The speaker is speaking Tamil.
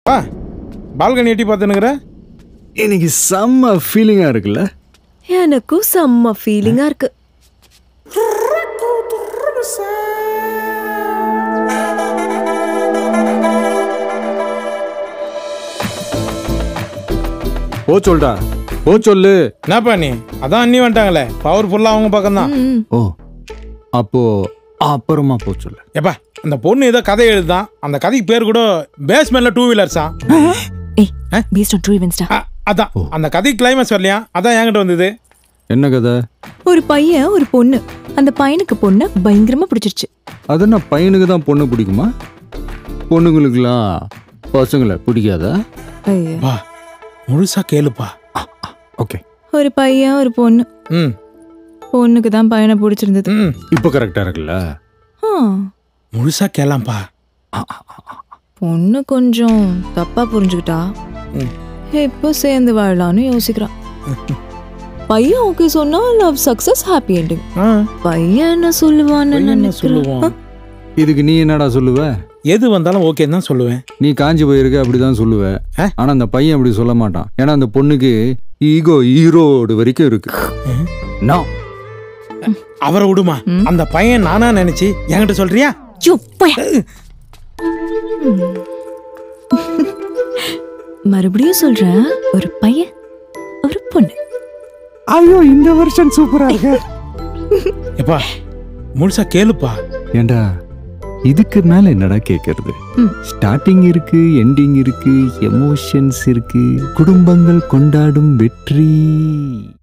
பா பால்கனி எட்டி பார்த்துனுக்குற இன்னைக்கு செம்ம ஃபீலிங்காக இருக்குல்ல எனக்கும் செம்ம ஃபீலிங்கா இருக்கு ஓ சொல்டா ஓ சொல்லு என்னப்பா நீ அதான் அண்ணி வந்துட்டாங்களே பவர்ஃபுல்லாக அவங்க பக்கம் தான் ம், ஓ அப்போ அப்புறமா போ சொல்லு எப்பா அந்த பொண்ணு ஏதோ கதை எழுதுதான் அந்த கதைக்கு பேர் கூட பேஸ்மெண்ட்ல டூ வீலர்ஸா ஏய் பேஸ்ட் ஆன் ட்ரூ இவெண்ட்ஸ்டா அதான் அந்த கதை கிளைமேக்ஸ் வரலையா அதான் என்கிட்ட வந்தது என்ன கதை ஒரு பையன் ஒரு பொண்ணு அந்த பையனுக்கு பொண்ணு பயங்கரமா பிடிச்சிருச்சு அது என்ன பையனுக்கு தான் பொண்ணு பிடிக்குமா பொண்ணுங்களுக்குலாம் பசங்களை பிடிக்காதா ஐயோ. பா முழுசா கேளுப்பா ஓகே ஒரு பையன் ஒரு பொண்ணு ம் பொண்ணுக்கு தான் பையனை பிடிச்சிருந்தது ம் இப்போ கரெக்டாக இருக்குல்ல ஆ, முழுசா கேளாம்ப்பா பொண்ணு கொஞ்சம் தப்பா புரிஞ்சுக்கிட்டா ம். எப்போ சேர்ந்து வாழலாம்னு யோசிக்கிறான் பையன் ஓகே சொன்னா லவ் சக்சஸ் ஹாப்பி எண்டிங் ஆ பையன் என்ன சொல்லுவான்னு என்ன நினைக்கிறேன் சொல்லுவோம் இதுக்கு நீ என்னடா சொல்லுவ எது வந்தாலும் ஓகேன்னு தான் சொல்லுவேன் நீ காஞ்சி போயிருக்க அப்படிதான் சொல்லுவ ஆ? ஆனா அந்த பையன் அப்படி சொல்ல மாட்டான் ஏன்னா அந்த பொண்ணுக்கு ஈகோ ஈரோடு வரைக்கும் இருக்கு நான் அவரை விடுமா ம். அந்த பையன் நானா நினைச்சு என்கிட்ட சொல்றியா யோ, போயா. மறுபடியும் சொல்றேன் ஒரு பையன் ஒரு பொண்ணு ஐயோ இந்த வருஷன் சூப்பரா இருக்கு எப்பா முழுசா கேளுப்பா ஏண்டா இதுக்கு மேல என்னடா கேக்குறது ம். ஸ்டார்டிங் இருக்கு எண்டிங் இருக்கு எமோஷன்ஸ் இருக்கு குடும்பங்கள் கொண்டாடும் வெற்றி